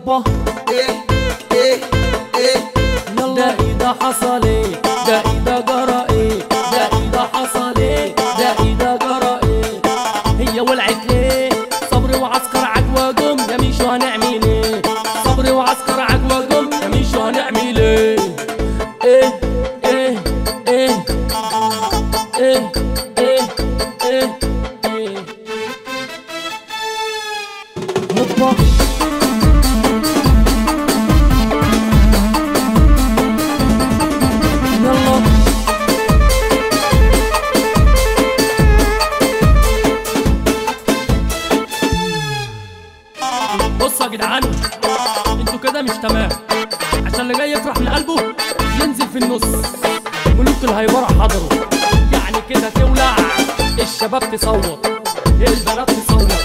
هوبا ايه ايه ايه يلا ده ايه ده حصل ايه ده ايه ده جرى ايه ده ايه ده حصل ايه ده ايه ده جرى ايه هي ولعت ليه صبري وعسكر عجوة جم يا ميشو هنعمل ايه صبري وعسكر عجوة جم يا ميشو هنعمل ايه ايه ايه ايه ايه ايه ايه ايه هوبا يلا بصوا يا جدعان انتوا كده مش تمام عشان اللي جاي يفرح من قلبه ينزل في النص ملوك الهيبره حضروا يعني كده تولع الشباب تصوت البنات تصوت